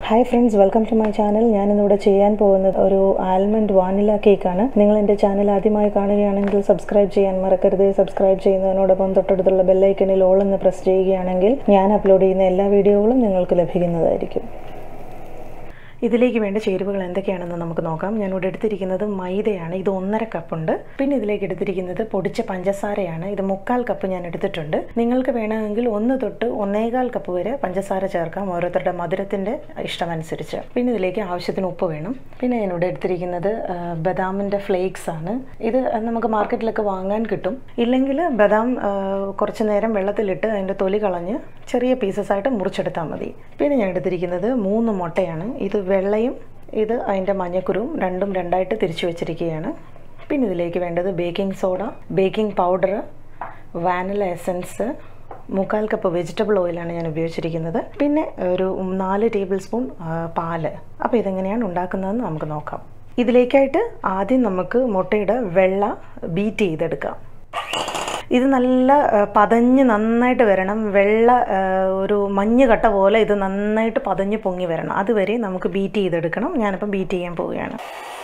hi friends welcome to my channel ഞാനിന്നിവിടെ ചെയ്യാൻ പോകുന്നത് ഒരു ആൽമണ്ട് വാനില കേക്കാണ് നിങ്ങൾ എൻ്റെ ചാനൽ ആദ്യമായി കാണുകയാണെങ്കിൽ സബ്സ്ക്രൈബ് ചെയ്യാൻ മറക്കരുത് സബ്സ്ക്രൈബ് ചെയ്യുന്നതിനോടൊപ്പം തൊട്ടടുത്തുള്ള ബെല്ലൈക്കണിൽ ഓൾ എന്ന് പ്രസ് ചെയ്യുകയാണെങ്കിൽ ഞാൻ അപ്ലോഡ് ചെയ്യുന്ന എല്ലാ വീഡിയോകളും നിങ്ങൾക്ക് ലഭിക്കുന്നതായിരിക്കും ഇതിലേക്ക് വേണ്ട ചേരുവകൾ എന്തൊക്കെയാണെന്ന് നമുക്ക് നോക്കാം ഞാനിവിടെ എടുത്തിരിക്കുന്നത് മൈദയാണ് ഇത് ഒന്നര കപ്പുണ്ട് പിന്നെ ഇതിലേക്ക് എടുത്തിരിക്കുന്നത് പൊടിച്ച പഞ്ചസാരയാണ് ഇത് മുക്കാൽ കപ്പ് ഞാൻ എടുത്തിട്ടുണ്ട് നിങ്ങൾക്ക് വേണമെങ്കിൽ ഒന്ന് തൊട്ട് ഒന്നേകാൽ കപ്പ് വരെ പഞ്ചസാര ചേർക്കാം ഓരോരുത്തരുടെ മധുരത്തിൻ്റെ ഇഷ്ടമനുസരിച്ച് പിന്നെ ഇതിലേക്ക് ആവശ്യത്തിന് ഉപ്പ് വേണം പിന്നെ ഞാനിവിടെ എടുത്തിരിക്കുന്നത് ആ, ബദാമിൻ്റെ ഫ്ലേക്സ് ആണ് ഇത് നമുക്ക് മാർക്കറ്റിലൊക്കെ വാങ്ങാൻ കിട്ടും ഇല്ലെങ്കിൽ ബദാം ആ, കുറച്ച് നേരം വെള്ളത്തിലിട്ട് അതിൻ്റെ തൊലി കളഞ്ഞ് ചെറിയ പീസസ് ആയിട്ട് മുറിച്ചെടുത്താൽ മതി പിന്നെ ഞാൻ എടുത്തിരിക്കുന്നത് മൂന്ന് മുട്ടയാണ് ഇത് വെള്ളയും ഇത് അതിൻ്റെ മഞ്ഞക്കുരുവും രണ്ടും രണ്ടായിട്ട് തിരിച്ചു വെച്ചിരിക്കുകയാണ് പിന്നെ ഇതിലേക്ക് വേണ്ടത് baking soda baking powder vanilla essence മുക്കാൽ കപ്പ് വെജിറ്റബിൾ ഓയിലാണ് ഞാൻ ഉപയോഗിച്ചിരിക്കുന്നത് പിന്നെ ഒരു നാല് ടേബിൾ സ്പൂൺ ആ, പാല് അപ്പോൾ ഇതെങ്ങനെയാണ് ഉണ്ടാക്കുന്നതെന്ന് നമുക്ക് നോക്കാം ഇതിലേക്കായിട്ട് ആദ്യം നമുക്ക് മുട്ടയുടെ വെള്ള ബീറ്റ് ചെയ്തെടുക്കാം ഇത് നല്ല ആ, പതഞ്ഞ് നന്നായിട്ട് വരണം വെള്ള ആ, ഒരു മഞ്ഞ് കട്ട പോലെ ഇത് നന്നായിട്ട് പതഞ്ഞ് പൊങ്ങി വരണം അതുവരെ നമുക്ക് ബീറ്റ് ചെയ്തെടുക്കണം ഞാനിപ്പം ബീറ്റ് ചെയ്യാൻ പോവുകയാണ്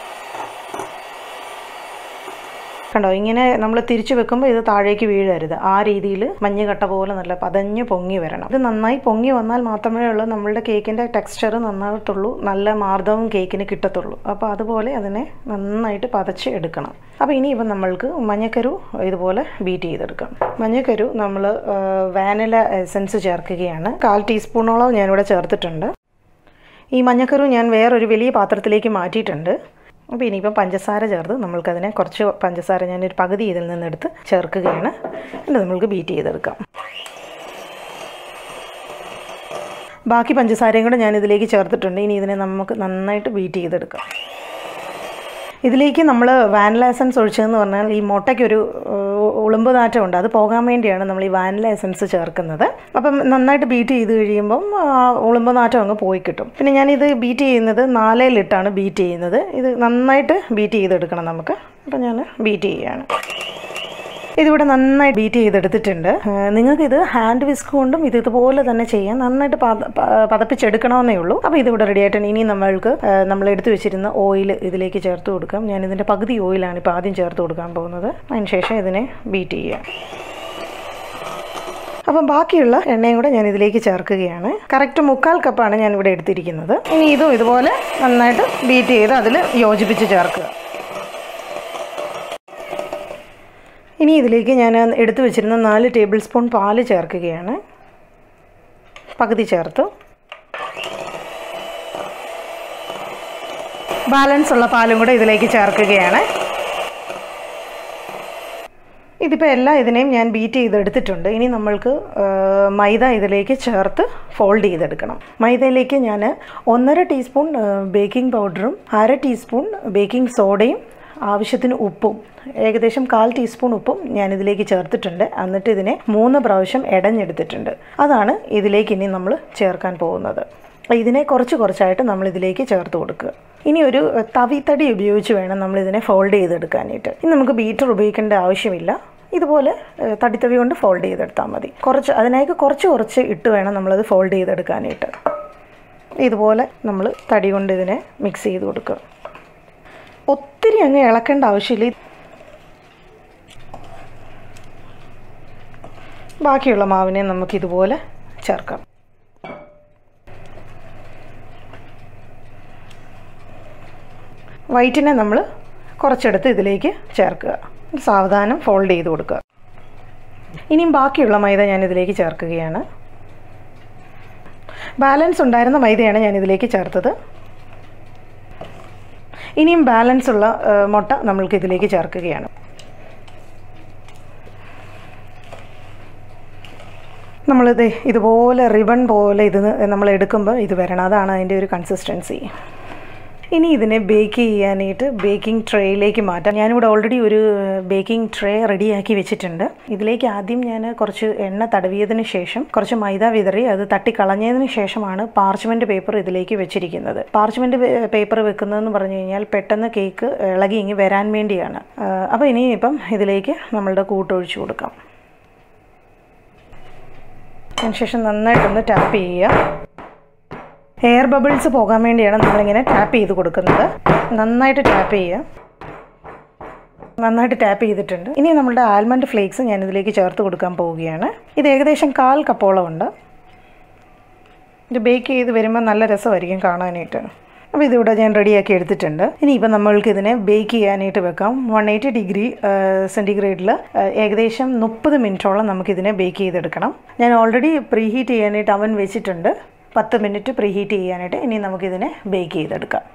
കണ്ടോ ഇങ്ങനെ നമ്മൾ തിരിച്ചു വെക്കുമ്പോൾ ഇത് താഴേക്ക് വീഴരുത് ആ രീതിയിൽ മഞ്ഞുകട്ട പോലെ നല്ല പതഞ്ഞ് പൊങ്ങി വരണം ഇത് നന്നായി പൊങ്ങി വന്നാൽ മാത്രമേ ഉള്ളൂ നമ്മളുടെ കേക്കിൻ്റെ ടെക്സ്ചർ നന്നാകത്തുള്ളൂ നല്ല മാർദ്ദവും കേക്കിന് കിട്ടത്തുള്ളൂ അപ്പോൾ അതുപോലെ അതിനെ നന്നായിട്ട് പതച്ച് എടുക്കണം അപ്പോൾ ഇനി ഇപ്പം നമ്മൾക്ക് മഞ്ഞക്കരു ഇതുപോലെ ബീറ്റ് ചെയ്തെടുക്കാം മഞ്ഞക്കരു നമ്മൾ വാനില എസൻസ് ചേർക്കുകയാണ് കാൽ ടീസ്പൂണോളം ഞാനിവിടെ ചേർത്തിട്ടുണ്ട് ഈ മഞ്ഞക്കരു ഞാൻ വേറൊരു വലിയ പാത്രത്തിലേക്ക് മാറ്റിയിട്ടുണ്ട് അപ്പോൾ ഇനിയിപ്പം പഞ്ചസാര ചേർത്ത് നമ്മൾക്കതിനെ കുറച്ച് പഞ്ചസാര ഞാനൊരു പകുതി ഇതിൽ നിന്നെടുത്ത് ചേർക്കുകയാണ് എന്നിട്ട് നമ്മൾക്ക് ബീറ്റ് ചെയ്തെടുക്കാം ബാക്കി പഞ്ചസാരയും കൂടെ ഞാൻ ഇതിലേക്ക് ചേർത്തിട്ടുണ്ട് ഇനി ഇതിനെ നമുക്ക് നന്നായിട്ട് ബീറ്റ് ചെയ്തെടുക്കാം ഇതിലേക്ക് നമ്മൾ വാനില എസൻസ് ഒഴിച്ചതെന്ന് പറഞ്ഞാൽ ഈ മുട്ടയ്ക്കൊരു ഏഹ്, ഉളുമ്പ് നാറ്റമുണ്ട് അത് പോകാൻ വേണ്ടിയാണ് നമ്മൾ ഈ വാനില എസൻസ് ചേർക്കുന്നത് അപ്പം നന്നായിട്ട് ബീറ്റ് ചെയ്ത് കഴിയുമ്പം ആ ഉളുമ്പ് നാറ്റം അങ്ങ് പോയി കിട്ടും പിന്നെ ഞാനിത് ബീറ്റ് ചെയ്യുന്നത് നാലേലിട്ടാണ് ബീറ്റ് ചെയ്യുന്നത് ഇത് നന്നായിട്ട് ബീറ്റ് ചെയ്തെടുക്കണം നമുക്ക് അപ്പം ഞാൻ ബീറ്റ് ചെയ്യുകയാണ് ഇതിവിടെ നന്നായി ബീറ്റ് ചെയ്തെടുത്തിട്ടുണ്ട് ഏഹ് നിങ്ങൾക്ക് ഇത് ഹാൻഡ് വിസ്ക് കൊണ്ടും ഇത് ഇതുപോലെ തന്നെ ചെയ്യാം നന്നായിട്ട് പത- പ- പതപ്പിച്ചെടുക്കണമെന്നേ ഉള്ളൂ അപ്പോൾ ഇതിവിടെ റെഡി ആയിട്ടുണ്ട് ഇനി നമ്മൾക്ക് ഏഹ് നമ്മൾ എടുത്തു വെച്ചിരുന്ന ഓയിൽ ഇതിലേക്ക് ചേർത്ത് കൊടുക്കാം ഞാൻ ഇതിൻ്റെ പകുതി ഓയിലാണ് ഇപ്പോൾ ആദ്യം ചേർത്ത് കൊടുക്കാൻ പോകുന്നത് അതിനുശേഷം ഇതിനെ ബീറ്റ് ചെയ്യാം അപ്പം ബാക്കിയുള്ള എണ്ണയും കൂടെ ഞാൻ ഇതിലേക്ക് ചേർക്കുകയാണ് കറക്റ്റ് മുക്കാൽ കപ്പാണ് ഞാൻ ഇവിടെ എടുത്തിരിക്കുന്നത് ഇനി ഇതും ഇതുപോലെ നന്നായിട്ട് ബീറ്റ് ചെയ്ത് അതിൽ യോജിപ്പിച്ച് ചേർക്കുക ഇനി ഇതിലേക്ക് ഞാൻ എടുത്തു വെച്ചിരുന്ന നാല് ടേബിൾ സ്പൂൺ പാല് ചേർക്കുകയാണ് പകുതി ചേർത്തു ബാലൻസ് ഉള്ള പാലും കൂടെ ഇതിലേക്ക് ചേർക്കുകയാണ് ഇതിപ്പോൾ എല്ലാ ഇതിനെയും ഞാൻ ബീറ്റ് ചെയ്തെടുത്തിട്ടുണ്ട് ഇനി നമ്മൾക്ക് ആ, മൈദ ഇതിലേക്ക് ചേർത്ത് ഫോൾഡ് ചെയ്തെടുക്കണം മൈദയിലേക്ക് ഞാൻ ഒന്നര ടീസ്പൂൺ ആ, ബേക്കിംഗ് പൗഡറും അര ടീസ്പൂൺ ബേക്കിംഗ് സോഡയും ആവശ്യത്തിന് ഉപ്പും ഏകദേശം കാൽ ടീസ്പൂൺ ഉപ്പും ഞാൻ ഇതിലേക്ക് ചേർത്തിട്ടുണ്ട് എന്നിട്ട് ഇതിനെ മൂന്ന് പ്രാവശ്യം ഇടഞ്ഞെടുത്തിട്ടുണ്ട് അതാണ് ഇതിലേക്ക് ഇനി നമ്മൾ ചേർക്കാൻ പോകുന്നത് ഇതിനെ കുറച്ച് കുറച്ചായിട്ട് നമ്മൾ ഇതിലേക്ക് ചേർത്ത് കൊടുക്കുക ഇനി ഒരു തവിത്തടി ഉപയോഗിച്ച് വേണം നമ്മൾ ഇതിനെ ഫോൾഡ് ചെയ്തെടുക്കാനായിട്ട് ഇനി നമുക്ക് ബീറ്റർ ഉപയോഗിക്കേണ്ട ആവശ്യമില്ല ഇതുപോലെ ഏഹ്, തടിത്തവി കൊണ്ട് ഫോൾഡ് ചെയ്തെടുത്താൽ മതി കുറച്ച് അതിനായിട്ട് കുറച്ച് കുറച്ച് ഇട്ട് വേണം നമ്മളത് ഫോൾഡ് ചെയ്തെടുക്കാനായിട്ട് ഇതുപോലെ നമ്മൾ തടി കൊണ്ട് ഇതിനെ മിക്സ് ചെയ്ത് കൊടുക്കുക ഒത്തിരി അങ്ങ് ഇളക്കേണ്ട ആവശ്യമില്ല ബാക്കിയുള്ള മാവിനെ നമുക്ക് ഇതുപോലെ ചേർക്കാം വൈറ്റിനെ നമ്മൾ കുറച്ചെടുത്ത് ഇതിലേക്ക് ചേർക്കുക സാവധാനം ഫോൾഡ് ചെയ്ത് കൊടുക്കുക ഇനിയും ബാക്കിയുള്ള മൈദ ഞാൻ ഇതിലേക്ക് ചേർക്കുകയാണ് ബാലൻസ് ഉണ്ടായിരുന്ന മൈദയാണ് ഞാൻ ഇതിലേക്ക് ചേർത്തത് ഇനിയും ബാലൻസ് ഉള്ള ആ, മുട്ട നമ്മൾക്ക് ഇതിലേക്ക് ചേർക്കുകയാണ് നമ്മളിത് ഇതുപോലെ റിബൺ പോലെ ഇത് നമ്മൾ എടുക്കുമ്പോൾ ഇത് വരണം അതാണ് അതിൻ്റെ ഒരു കൺസിസ്റ്റൻസി ഇനി ഇതിനെ ബേക്ക് ചെയ്യാനായിട്ട് ബേക്കിംഗ് ട്രേയിലേക്ക് മാറ്റാം ഞാനിവിടെ ഓൾറെഡി ഒരു ബേക്കിംഗ് ട്രേ റെഡിയാക്കി വെച്ചിട്ടുണ്ട് ഇതിലേക്ക് ആദ്യം ഞാൻ കുറച്ച് എണ്ണ തടവിയതിന് ശേഷം കുറച്ച് മൈദ വിതറി അത് തട്ടിക്കളഞ്ഞതിന് ശേഷമാണ് പാർച്ച്മെൻറ്റ് പേപ്പർ ഇതിലേക്ക് വെച്ചിരിക്കുന്നത് പാർച്ച്മെൻറ്റ് പേപ്പർ വെക്കുന്നതെന്ന് പറഞ്ഞു കഴിഞ്ഞാൽ പെട്ടെന്ന് കേക്ക് ഇളകി ഇങ്ങി വരാൻ വേണ്ടിയാണ് അപ്പോൾ ഇനി ഇപ്പം ഇതിലേക്ക് നമ്മളുടെ കൂട്ടൊഴിച്ചു കൊടുക്കാം അതിനുശേഷം നന്നായിട്ടൊന്ന് ടാപ്പ് ചെയ്യുക എയർ ബബിൾസ് പോകാൻ വേണ്ടിയാണ് നമ്മളിങ്ങനെ ടാപ്പ് ചെയ്ത് കൊടുക്കുന്നത് നന്നായിട്ട് ടാപ്പ് ചെയ്യുക നന്നായിട്ട് ടാപ്പ് ചെയ്തിട്ടുണ്ട് ഇനി നമ്മളുടെ ആൽമണ്ട് ഫ്ലേക്സ് ഞാൻ ഇതിലേക്ക് ചേർത്ത് കൊടുക്കാൻ പോവുകയാണ് ഇത് ഏകദേശം കാൽ കപ്പോളം ഉണ്ട് ഇത് ബേക്ക് ചെയ്ത് വരുമ്പോൾ നല്ല രസമായിരിക്കും കാണാനായിട്ട് അപ്പോൾ ഇതിവിടെ ഞാൻ റെഡിയാക്കി എടുത്തിട്ടുണ്ട് ഇനിയിപ്പോൾ നമ്മൾക്ക് ഇതിനെ ബേക്ക് ചെയ്യാനായിട്ട് വെക്കാം വൺ എയ്റ്റി ഡിഗ്രി സെൻറ്റിഗ്രേഡിൽ ഏകദേശം മുപ്പത് മിനിറ്റോളം നമുക്കിതിനെ ബേക്ക് ചെയ്തെടുക്കണം ഞാൻ ഓൾറെഡി പ്രീ ഹീറ്റ് ചെയ്യാനായിട്ട് അവൻ വെച്ചിട്ടുണ്ട് പത്ത് മിനിറ്റ് പ്രീ ഹീറ്റ് ചെയ്യാനായിട്ട് ഇനി നമുക്കിതിനെ ബേക്ക് ചെയ്തെടുക്കാം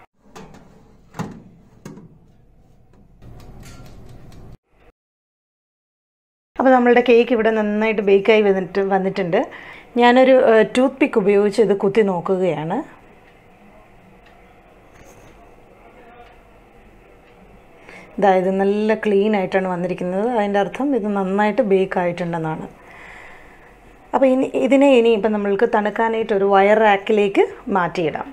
അപ്പോൾ നമ്മളുടെ കേക്ക് ഇവിടെ നന്നായിട്ട് ബേക്കായി വന്നിട്ട് വന്നിട്ടുണ്ട് ഞാനൊരു ടൂത്ത് പിക്ക് ഉപയോഗിച്ച് ഇത് കുത്തി നോക്കുകയാണ് അതായത് നല്ല ക്ലീൻ ആയിട്ടാണ് വന്നിരിക്കുന്നത് അതിൻ്റെ അർത്ഥം ഇത് നന്നായിട്ട് ബേക്ക് ആയിട്ടുണ്ടെന്നാണ് അപ്പോൾ ഇനി ഇതിനെ ഇനി ഇപ്പം നമ്മൾക്ക് തണുക്കാനായിട്ട് ഒരു വയർ റാക്കിലേക്ക് മാറ്റിയിടാം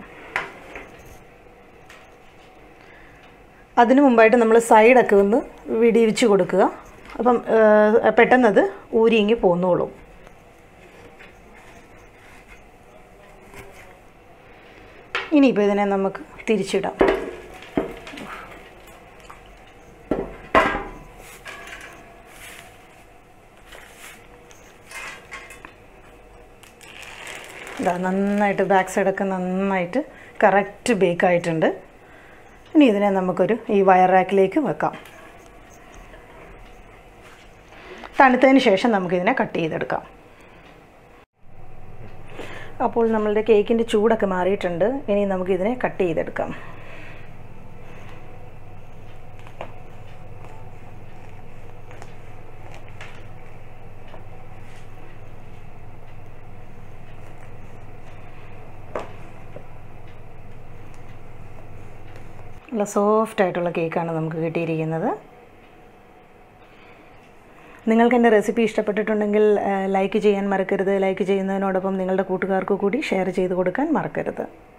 അതിനു മുമ്പായിട്ട് നമ്മൾ സൈഡൊക്കെ ഒന്ന് വിടിവിച്ച് കൊടുക്കുക അപ്പം പെട്ടെന്നത് ഊരിങ്ങി പോന്നോളും ഇനിയിപ്പോൾ ഇതിനെ നമുക്ക് തിരിച്ചിടാം ഇതാ നന്നായിട്ട് ബാക്ക് സൈഡൊക്കെ നന്നായിട്ട് കറക്റ്റ് ബേക്ക് ആയിട്ടുണ്ട് ഇനി ഇതിനെ നമുക്കൊരു ഈ വയർ റാക്കിലേക്ക് വെക്കാം തണുത്തതിന് ശേഷം നമുക്കിതിനെ കട്ട് ചെയ്തെടുക്കാം അപ്പോൾ നമ്മളുടെ കേക്കിൻ്റെ ചൂടൊക്കെ മാറിയിട്ടുണ്ട് ഇനി നമുക്കിതിനെ കട്ട് ചെയ്തെടുക്കാം നല്ല സോഫ്റ്റ് ആയിട്ടുള്ള കേക്കാണ് നമുക്ക് കിട്ടിയിരിക്കുന്നത് നിങ്ങൾക്ക് എൻ്റെ റെസിപ്പി ഇഷ്ടപ്പെട്ടിട്ടുണ്ടെങ്കിൽ ലൈക്ക് ചെയ്യാൻ മറക്കരുത് ലൈക്ക് ചെയ്യുന്നതിനോടൊപ്പം നിങ്ങളുടെ കൂട്ടുകാർക്ക് കൂടി ഷെയർ ചെയ്ത് കൊടുക്കാൻ മറക്കരുത്